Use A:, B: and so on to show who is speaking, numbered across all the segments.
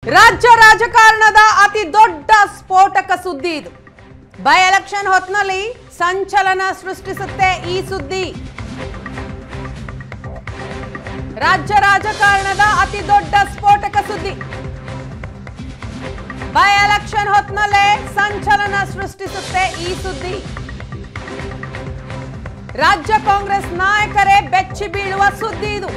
A: ರಾಜ್ಯ ರಾಜಕಾರಣದ ಅತಿ ದೊಡ್ಡ ಸ್ಫೋಟಕ ಸುದ್ದಿ ಇದು ಬೈ ಎಲೆಕ್ಷನ್ ಹೊತ್ನಲ್ಲಿ ಸಂಚಲನ ಸೃಷ್ಟಿಸುತ್ತೆ ಈ ಸುದ್ದಿ ರಾಜ್ಯ ರಾಜಕಾರಣದ ಅತಿ ದೊಡ್ಡ ಸ್ಫೋಟಕ ಸುದ್ದಿ ಬೈ ಎಲೆಕ್ಷನ್ ಹೊತ್ನಲ್ಲೇ ಸಂಚಲನ ಸೃಷ್ಟಿಸುತ್ತೆ ಈ ಸುದ್ದಿ ರಾಜ್ಯ ಕಾಂಗ್ರೆಸ್ ನಾಯಕರೇ ಬೆಚ್ಚಿ ಬೀಳುವ ಸುದ್ದಿ ಇದು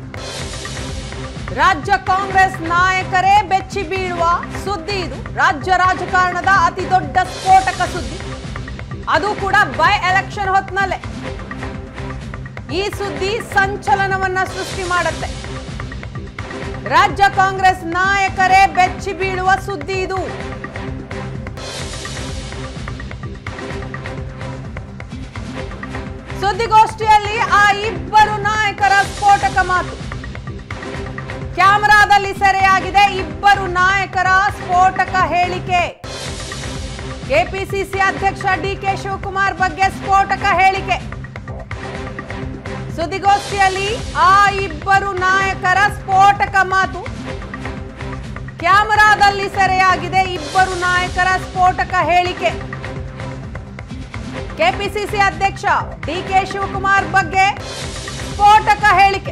A: ರಾಜ್ಯ ಕಾಂಗ್ರೆಸ್ ನಾಯಕರೇ ಬೆಚ್ಚಿ ಬೀಳುವ ಸುದ್ದಿ ಇದು ರಾಜ್ಯ ರಾಜಕಾರಣದ ಅತಿ ದೊಡ್ಡ ಸ್ಫೋಟಕ ಸುದ್ದಿ ಅದು ಕೂಡ ಬೈ ಎಲೆಕ್ಷನ್ ಹೊತ್ನಲ್ಲೇ ಈ ಸುದ್ದಿ ಸಂಚಲನವನ್ನ ಸೃಷ್ಟಿ ಮಾಡುತ್ತೆ ರಾಜ್ಯ ಕಾಂಗ್ರೆಸ್ ನಾಯಕರೇ ಬೆಚ್ಚಿ ಬೀಳುವ ಸುದ್ದಿ ಇದು ಸುದ್ದಿಗೋಷ್ಠಿಯಲ್ಲಿ ಆ ಇಬ್ಬರು ನಾಯಕರ ಸ್ಫೋಟಕ ಮಾತು ಕ್ಯಾಮೆರಾದಲ್ಲಿ ಸೆರೆಯಾಗಿದೆ ಇಬ್ಬರು ನಾಯಕರ ಸ್ಫೋಟಕ ಹೇಳಿಕೆ ಕೆಪಿಸಿಸಿ ಅಧ್ಯಕ್ಷ ಡಿಕೆ ಶಿವಕುಮಾರ್ ಬಗ್ಗೆ ಸ್ಫೋಟಕ ಹೇಳಿಕೆ ಸುದ್ದಿಗೋಷ್ಠಿಯಲ್ಲಿ ಆ ಇಬ್ಬರು ನಾಯಕರ ಸ್ಫೋಟಕ ಮಾತು ಕ್ಯಾಮೆರಾದಲ್ಲಿ ಸೆರೆಯಾಗಿದೆ ಇಬ್ಬರು ನಾಯಕರ ಸ್ಫೋಟಕ ಹೇಳಿಕೆ ಕೆಪಿಸಿಸಿ ಅಧ್ಯಕ್ಷ ಡಿಕೆ ಶಿವಕುಮಾರ್ ಬಗ್ಗೆ ಸ್ಫೋಟಕ ಹೇಳಿಕೆ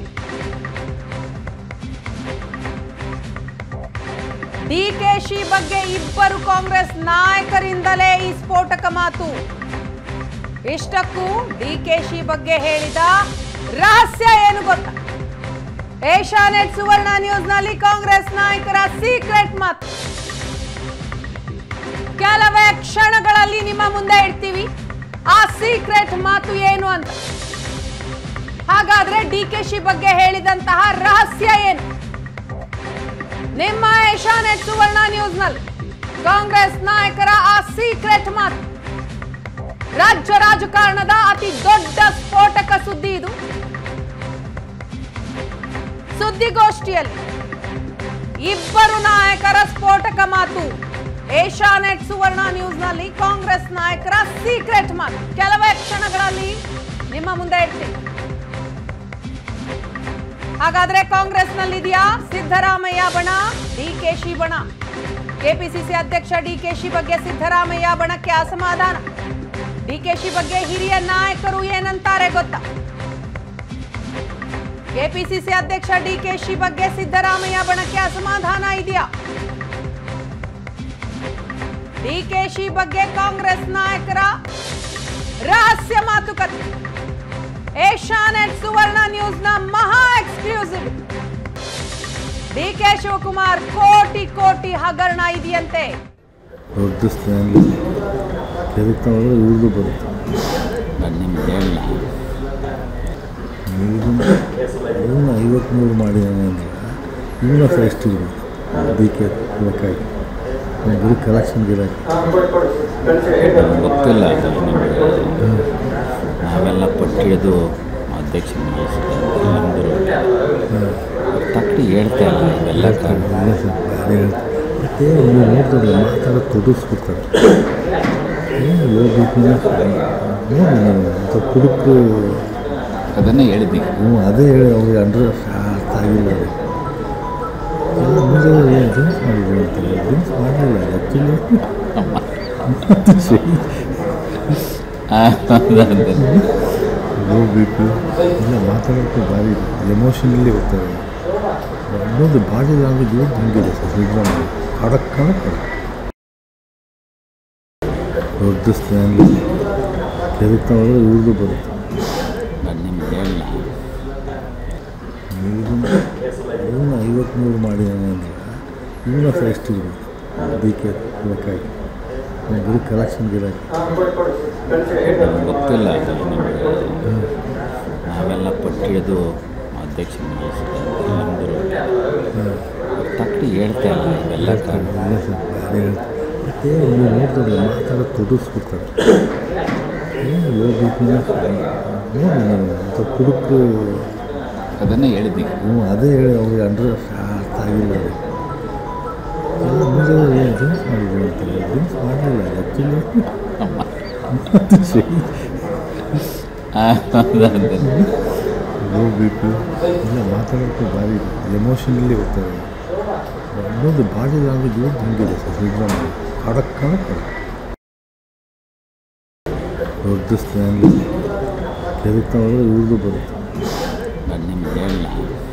A: ಡಿಕೆಶಿ ಬಗ್ಗೆ ಇಬ್ಬರು ಕಾಂಗ್ರೆಸ್ ನಾಯಕರಿಂದಲೇ ಈ ಸ್ಫೋಟಕ ಮಾತು ಇಷ್ಟಕ್ಕೂ ಡಿಕೆಶಿ ಬಗ್ಗೆ ಹೇಳಿದ ರಹಸ್ಯ ಏನು ಗೊತ್ತಾ ಏಷ್ಯಾನೆಟ್ ಸುವರ್ಣ ನ್ಯೂಸ್ನಲ್ಲಿ ಕಾಂಗ್ರೆಸ್ ನಾಯಕರ ಸೀಕ್ರೆಟ್ ಮಾತು ಕೆಲವೇ ಕ್ಷಣಗಳಲ್ಲಿ ನಿಮ್ಮ ಮುಂದೆ ಇಡ್ತೀವಿ ಆ ಸೀಕ್ರೆಟ್ ಮಾತು ಏನು ಅಂತ ಹಾಗಾದ್ರೆ ಡಿಕೆಶಿ ಬಗ್ಗೆ ಹೇಳಿದಂತಹ ರಹಸ್ಯ ಏನು ನಿಮ್ಮ ಏಷ್ಯಾನೆಟ್ ಸುವರ್ಣ ನ್ಯೂಸ್ನಲ್ಲಿ ಕಾಂಗ್ರೆಸ್ ನಾಯಕರ ಆ ಸೀಕ್ರೆಟ್ ಮಾತು ರಾಜ್ಯ ರಾಜಕಾರಣದ ಅತಿ ದೊಡ್ಡ ಸ್ಫೋಟಕ ಸುದ್ದಿ ಇದು ಸುದ್ದಿಗೋಷ್ಠಿಯಲ್ಲಿ ಇಬ್ಬರು ನಾಯಕರ ಸ್ಫೋಟಕ ಮಾತು ಏಷ್ಯಾನೆಟ್ ಸುವರ್ಣ ನ್ಯೂಸ್ನಲ್ಲಿ ಕಾಂಗ್ರೆಸ್ ನಾಯಕರ ಸೀಕ್ರೆಟ್ ಮಾತು ಕೆಲವೇ ಕ್ಷಣಗಳಲ್ಲಿ ನಿಮ್ಮ ಮುಂದೆ ಇಡ್ತೀನಿ ಹಾಗಾದ್ರೆ ಕಾಂಗ್ರೆಸ್ನಲ್ಲಿದೆಯಾ ಸಿದ್ದರಾಮಯ್ಯ ಬಣ ಡಿಕೆಶಿ ಬಣ ಕೆಪಿಸಿಸಿ ಅಧ್ಯಕ್ಷ ಡಿಕೆಶಿ ಬಗ್ಗೆ ಸಿದ್ದರಾಮಯ್ಯ ಬಣಕ್ಕೆ ಅಸಮಾಧಾನ ಡಿಕೆಶಿ ಬಗ್ಗೆ ಹಿರಿಯ ನಾಯಕರು ಏನಂತಾರೆ ಗೊತ್ತಾ ಕೆಪಿಸಿಸಿ ಅಧ್ಯಕ್ಷ ಡಿಕೆಶಿ ಬಗ್ಗೆ ಸಿದ್ದರಾಮಯ್ಯ ಬಣಕ್ಕೆ ಅಸಮಾಧಾನ ಇದೆಯಾ ಡಿಕೆಶಿ ಬಗ್ಗೆ ಕಾಂಗ್ರೆಸ್ ನಾಯಕರ ರಹಸ್ಯ ಮಾತುಕತೆ ಏಷ್ಯಾನೆಟ್ ಸುವರ್ಣ ನ್ಯೂಸ್ನ ಮಹಾ ಎಕ್ಸ್ಕ್ಲೂಸಿವ್ ಡಿಕೆ ಶಿವಕುಮಾರ್ ಕೋಟಿ ಕೋಟಿ ಹಗರಣ ಇದೆಯಂತೆ
B: ದೊಡ್ಡ ಸ್ಟ್ಯಾಂಡ್ ಕೆದಕ್ತಾ ಹೋದ್ರೆ ಇವ್ರದ್ದು ಬರುತ್ತೆ
C: ನಾನು ನಿಮ್ಗೆ ಹೇಳಲ್ಲ
B: ಇವ್ರನ್ನ ಇವನ್ನ ಐವತ್ಮೂರು ಮಾಡಿದ್ದಾನೆ ಅಂದರೆ ಇವನ ಹತ್ರ ಎಷ್ಟು ಇರಬೇಕು ಡಿ ಕೆ ಲೆಕ್ಕಾಗಿ ಬರೀ ಕಲೆಕ್ಷನ್ ಗಿರಾಕಿ
C: ನಮ್ಗೆ ಗೊತ್ತಿಲ್ಲ ಅದು ನಿಮಗೆ ನಾವೆಲ್ಲ ಪಟ್ಟಿಡಿದು ಅಧ್ಯಕ್ಷನ ನಿಲ್ಲಿಸಿದ್ದೆ ನಮ್ಮದು ತಕ್ಕಡಿ ಹೇಳ್ತಾ ಇಲ್ಲ ಇವೆಲ್ಲ ಕಾರಣ
B: ಇಲ್ಲ ಸರ್ ಬೇರೆ ಹೇಳ್ತಾರೆ ಮತ್ತು ನೀವು ನೋಡ್ತಾರೆ ಮಾತಾಡೋ ತೊಡಗಿಸ್ಬಿಡ್ತಾರೆ ಏನು ಹೋಗ್ಬೇಕು ನೋಡಿ ನಾನು ಅಂತ ಕುಡುಕು
C: ಅದನ್ನೇ ಹೇಳಿದ್ದೀವಿ
B: ಹ್ಞೂ ಅದೇ ಹೇಳಿ ಅವ್ರಿಗೆ ಅಂಡ್ರೆ ಅರ್ಥ ಆಗಿಲ್ಲ ಅದು ಎಲ್ಲ ಮುಂದೆ ಏನು ಡ್ರಿಂಕ್ಸ್ ಮಾಡಿದ್ರು ಅಂತಾರೆ ಡ್ರಿಂಕ್ಸ್ ಮಾಡಲಿಲ್ಲ ಆ್ಯಕ್ಚುಲಿ ಹೋಗ್ಬೇಕು ಇಲ್ಲ ಮಾತಾಡೋಕ್ಕೆ ಭಾರಿ ಎಮೋಷನಲಿ ಹೋಗ್ತಾರೆ ಇನ್ನೊಂದು ಬಾಡಿ ಲ್ಯಾಂಗ್ವೇಜ್ ಇವತ್ತು ಹಿಂಗಿದೆ ಸರ್ ಸಿದ್ದರಾಮಯ್ಯ ಖಡಕ್ ಖಡಕ್ ಖಡಕ್ ದೊಡ್ಡ ಸ್ಟ್ಯಾಂಡ್ ಕೆದಕ್ತಾ ಹೋದ್ರೆ ಇವ್ರದ್ದು ಬರುತ್ತೆ
C: ನಾನು ನಿಮ್ಗೆ ಹೇಳಲ್ಲ
B: ಇವ್ರನ್ನ ಇವನ್ನ ಐವತ್ಮೂರು ಮಾಡಿದ್ದಾನೆ ಅಂದರೆ ಇವನ ಹತ್ರ ಎಷ್ಟು ಇರಬೇಕು ಡಿ ಕೆ ಲೆಕ್ಕಾಗಿ ಬರೀ ಕಲೆಕ್ಷನ್ ಗಿರಾಕಿ
C: ನಮ್ಗೆ ಗೊತ್ತಿಲ್ಲ ಅದು ನಿಮಗೆ ನಾವೆಲ್ಲ ಪಟ್ಟಿಡಿದು ಅಧ್ಯಕ್ಷನ ನಿಲ್ಲಿಸಿದ್ದೆ ನಮ್ಮದು ತಕ್ಕಡಿ ಹೇಳ್ತಾ ಇಲ್ಲ ಇವೆಲ್ಲ ಕಾರಣ
B: ಇಲ್ಲ ಸರ್ ಬೇರೆ ಹೇಳ್ತಾರೆ ಮತ್ತು ನೀವು ನೋಡ್ತಾರೆ ಮಾತಾಡೋ ತೊಡಗಿಸ್ಬಿಡ್ತಾರೆ ಏನು ಹೋಗ್ಬೇಕು ನೋಡಿ ನಾನು ಅಂತ ಕುಡುಕು
C: ಅದನ್ನೇ ಹೇಳಿದ್ದೀವಿ
B: ಹ್ಞೂ ಅದೇ ಹೇಳಿ ಅವ್ರಿಗೆ ಅಂಡ್ರೆ ಅರ್ಥ ಆಗಿಲ್ಲ ಅದು ಎಲ್ಲ ಮುಂದೆ ಏನು ಡ್ರಿಂಕ್ಸ್ ಮಾಡಿದ್ರು ಅಂತಾರೆ ಡ್ರಿಂಕ್ಸ್ ಮಾಡಲಿಲ್ಲ ಆ್ಯಕ್ಚುಲಿ ಹೋಗ್ಬೇಕು ಇಲ್ಲ ಮಾತಾಡೋಕ್ಕೆ ಭಾರಿ ಎಮೋಷನಲಿ ಹೋಗ್ತಾರೆ ಇನ್ನೊಂದು ಬಾಡಿ ಲ್ಯಾಂಗ್ವೇಜ್ ಹಿಂಗಿದೆ ಸರ್ ಸಿದ್ದರಾಮಯ್ಯ ಖಡಕ್ ಖಡಕ್ ದೊಡ್ಡ ಸ್ಟ್ಯಾಂಡ್ ಕೆದಕ್ತಾ ಹೋದ್ರೆ ಇವ್ರದ್ದು ಬರುತ್ತೆ
C: ಅದು ನಿಮ್ಗೆ ಹೇಳಲ್ಲ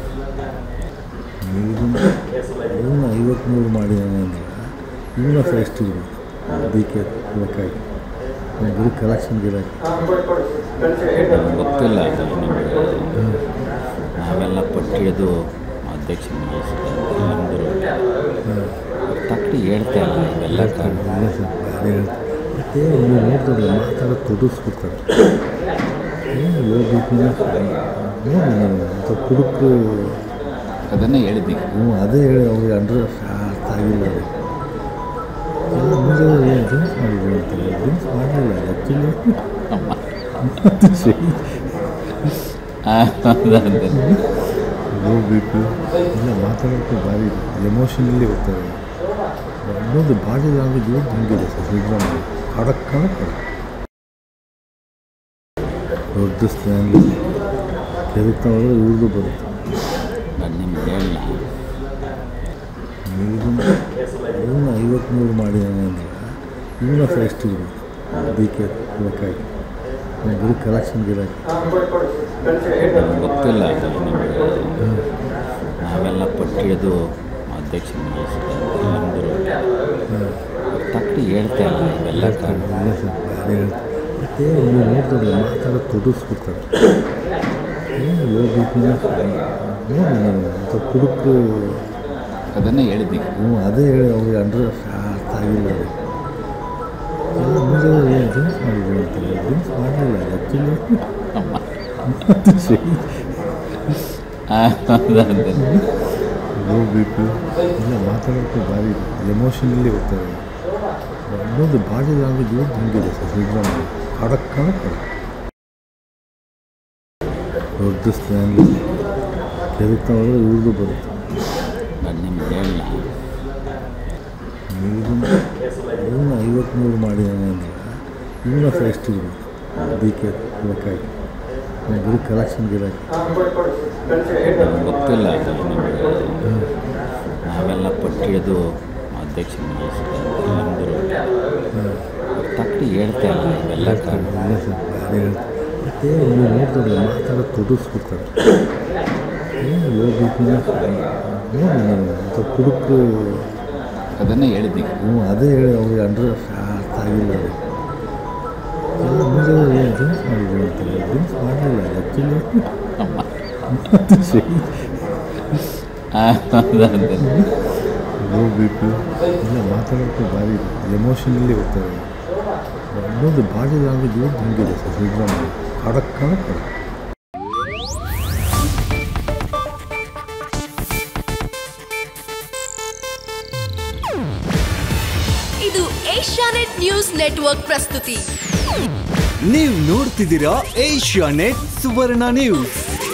B: ನೀರಿನ ಇವನ್ನ ಐವತ್ತ್ಮೂರು ಮಾಡಿದ್ದಾನೆ ಅಂದರೆ ಇವನ್ನ ಹತ್ರ ಎಷ್ಟಿರ್ಬೇಕು ಡಿ ಕೆ ಲೆಕ್ಕಾಗಿ ಬರೀ ಕಲೆಕ್ಷನ್ ಗಿರಾಕಿ
C: ನಮ್ಗೆ ಗೊತ್ತಿಲ್ಲ ಅದು ನಿಮಗೆ ನಾವೆಲ್ಲ ಪಟ್ಟಿಡಿದು ಅಧ್ಯಕ್ಷ ನಮ್ಮದು ತಪ್ಪು ಹೇಳ್ತಾ ಇಲ್ಲ ಇವೆಲ್ಲ ಕಾರಣ
B: ಇಲ್ಲ ಸರ್ ಬೇರೆ ಹೇಳ್ತಾರೆ ಮತ್ತು ನೀವು ನೋಡ್ತಾರೆ ಮಾತಾಡೋ ತೊಡಗಿಸ್ಬಿಡ್ತಾರೆ ಏನು ಲೋ ಬಿ ಪಿನ ನೋಡಿ ನೀವು ಅಂತ ಕುಡುಕು
C: ಅದನ್ನೇ ಹೇಳಿದ್ದೀವಿ
B: ಹ್ಞೂ ಅದೇ ಹೇಳಿ ಅವ್ರಿಗೆ ಅಂದ್ರೆ ಅರ್ಥ ಆಗಿಲ್ಲ ಅದು ಎಲ್ಲ ಮುಂದೆ ಏನು ಡ್ರಿಂಕ್ಸ್ ಮಾಡಿದ್ರು ಅಂತಾರೆ ಡ್ರಿಂಕ್ಸ್ ಮಾಡಲಿಲ್ಲ ಆ್ಯಕ್ಚುಲಿ ಲೋ ಬಿ ಪಿ ಇಲ್ಲ ಮಾತಾಡೋಕ್ಕೆ ಭಾರಿ ಎಮೋಷನಲ್ಲಿ ಹೋಗ್ತಾರೆ ಇನ್ನೊಂದು ಬಾಡಿ ಲ್ಯಾಂಗ್ವೇಜ್ ಹಿಂಗಿದೆ ಸರ್ ಸಿದ್ದರಾಮಯ್ಯ ಖಡಕ್ ಖಡಕ್ ದೊಡ್ಡ ಸ್ಟ್ಯಾಂಡ್ ಕೆದಕ್ತಾ ಹೋದ್ರೆ ಇವ್ರದ್ದು ಬರುತ್ತೆ
C: ಅದು ನಿಮ್ಗೆ ಹೇಳಲ್ಲ
B: ನೀರಿನ ಇವನ್ನ ಐವತ್ತ್ಮೂರು ಮಾಡಿದ್ದಾನೆ ಅಂದರೆ ಇವನ್ನ ಹತ್ರ ಎಷ್ಟಿರ್ಬೇಕು ಡಿ ಕೆ ಲೆಕ್ಕಾಗಿ ಬರೀ ಕಲೆಕ್ಷನ್ ಗಿರಾಕಿ
C: ನಮ್ಗೆ ಗೊತ್ತಿಲ್ಲ ಅದು ನಿಮಗೆ ನಾವೆಲ್ಲ ಪಟ್ಟಿಡಿದು ಅಧ್ಯಕ್ಷ ನಮ್ಮದು ತಪ್ಪು ಹೇಳ್ತಾ ಇಲ್ಲ ಇವೆಲ್ಲ ಕಾರಣ
B: ಇಲ್ಲ ಸರ್ ಬೇರೆ ಹೇಳ್ತಾರೆ ಮತ್ತು ನೀವು ನೋಡ್ತಾರೆ ಮಾತಾಡೋ ತೊಡಗಿಸ್ಬಿಡ್ತಾರೆ ಏನು ಲೋ ಬಿ ಪಿನ ನೋಡಿ ನೀವು ಅಂತ ಕುಡುಕು
C: ಅದನ್ನೇ ಹೇಳಿದ್ದೀವಿ
B: ಹ್ಞೂ ಅದೇ ಹೇಳಿ ಅವ್ರಿಗೆ ಅಂದ್ರೆ ಅರ್ಥ ಆಗಿಲ್ಲ ಅದು ಎಲ್ಲ ಮುಂದೆ ಏನು ಡ್ರಿಂಕ್ಸ್ ಮಾಡಿದ್ರು ಅಂತಾರೆ ಡ್ರಿಂಕ್ಸ್ ಮಾಡಲಿಲ್ಲ ಆ್ಯಕ್ಚುಲಿ ಲೋ ಬಿ ಪಿ ಇಲ್ಲ ಮಾತಾಡೋಕ್ಕೆ ಭಾರಿ ಎಮೋಷನಲ್ಲಿ ಹೋಗ್ತಾರೆ ಇನ್ನೊಂದು ಬಾಡಿ ಲ್ಯಾಂಗ್ವೇಜ್ ಹಿಂಗಿದೆ ಸರ್ ಸಿದ್ದರಾಮಯ್ಯ ಖಡಕ್ ಖಡಕ್ ದೊಡ್ಡ ಸ್ಟ್ಯಾಂಡ್ ಕೆದಕ್ತಾ ಹೋದ್ರೆ ಇವ್ರದ್ದು ಬರುತ್ತೆ
C: ಅದು ನಿಮ್ಗೆ ಹೇಳಲ್ಲ
B: ನೀರಿನ ಇವನ್ನ ಐವತ್ತ್ಮೂರು ಮಾಡಿದ್ದಾನೆ ಅಂದರೆ ಇವನ್ನ ಹತ್ರ ಎಷ್ಟಿರ್ಬೇಕು ಡಿ ಕೆ ಲೆಕ್ಕಾಗಿ ಬರೀ ಕಲೆಕ್ಷನ್ ಗಿರಾಕಿ
C: ನಮ್ಗೆ ಗೊತ್ತಿಲ್ಲ ಅದು ನಿಮಗೆ ನಾವೆಲ್ಲ ಪಟ್ಟಿಡಿದು ಅಧ್ಯಕ್ಷ ನಮ್ಮದು ತಪ್ಪು ಹೇಳ್ತಾ ಇಲ್ಲ ಇವೆಲ್ಲ ಕಾರಣ
B: ಇಲ್ಲ ಸರ್ ಬೇರೆ ಹೇಳ್ತಾರೆ ಮತ್ತು ನೀವು ನೋಡ್ತಾರೆ ಮಾತಾಡೋ ತೊಡಗಿಸ್ಬಿಡ್ತಾರೆ ಏನು ಲೋ ಬಿ ಪಿನ ನೋಡಿ ನೀವು ಅಂತ ಕುಡುಕು
C: ಅದನ್ನೇ ಹೇಳಿದ್ದೀವಿ
B: ಹ್ಞೂ ಅದೇ ಹೇಳಿ ಅವ್ರಿಗೆ ಅಂದ್ರೆ ಅರ್ಥ ಆಗಿಲ್ಲ ಅದು ಎಲ್ಲ ಮುಂದೆ ಏನು ಡ್ರಿಂಕ್ಸ್ ಮಾಡಿದ್ರು ಅಂತಾರೆ ಡ್ರಿಂಕ್ಸ್ ಮಾಡಲಿಲ್ಲ ಆ್ಯಕ್ಚುಲಿ ಲೋ ಬಿ ಪಿ ಇಲ್ಲ ಮಾತಾಡೋಕ್ಕೆ ಭಾರಿ ಎಮೋಷನಲ್ಲಿ ಹೋಗ್ತಾರೆ ಇನ್ನೊಂದು ಬಾಡಿ ಲ್ಯಾಂಗ್ವೇಜ್ ಹಿಂಗಿದೆ ಸರ್ ಸಿದ್ದರಾಮಯ್ಯ ಖಡಕ್ ಖಡಕ್
D: ಇದು ಏಷ್ಯಾನೆಟ್ ನ್ಯೂಸ್ ನೆಟ್ವರ್ಕ್ ಪ್ರಸ್ತುತಿ
E: ನೀವು ನೋಡ್ತಿದ್ದೀರಾ ಏಷ್ಯಾ ನೆಟ್ ಸುವರ್ಣ ನ್ಯೂಸ್